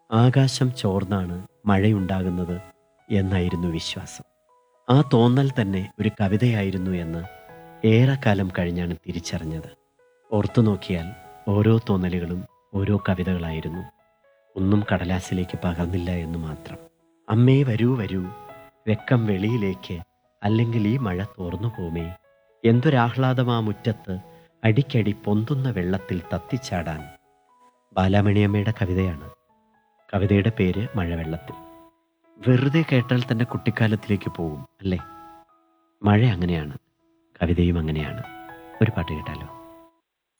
ആകാശം ചോർന്നാണ് മഴയുണ്ടാകുന്നത് എന്നായിരുന്നു വിശ്വാസം ആ തോന്നൽ തന്നെ ഒരു കവിതയായിരുന്നു എന്ന് ഏറെക്കാലം കഴിഞ്ഞാണ് തിരിച്ചറിഞ്ഞത് ഓർത്തു നോക്കിയാൽ ഓരോ തോന്നലുകളും ഓരോ കവിതകളായിരുന്നു ഒന്നും കടലാസിലേക്ക് പകർന്നില്ല എന്ന് മാത്രം അമ്മേ വരൂ വരൂ വെക്കം വെളിയിലേക്ക് അല്ലെങ്കിൽ ഈ മഴ തോർന്നു പോമേ എന്തൊരാഹ്ലാദമാ മുറ്റത്ത് അടിക്കടി പൊന്തുന്ന വെള്ളത്തിൽ തത്തിച്ചാടാൻ ബാലാമണിയമ്മയുടെ കവിതയാണ് കവിതയുടെ പേര് മഴവെള്ളത്തിൽ വെറുതെ കേട്ടാൽ തന്നെ കുട്ടിക്കാലത്തിലേക്ക് പോകും അല്ലേ മഴ അങ്ങനെയാണ് കവിതയും അങ്ങനെയാണ് ഒരു പാട്ട് കേട്ടാലോ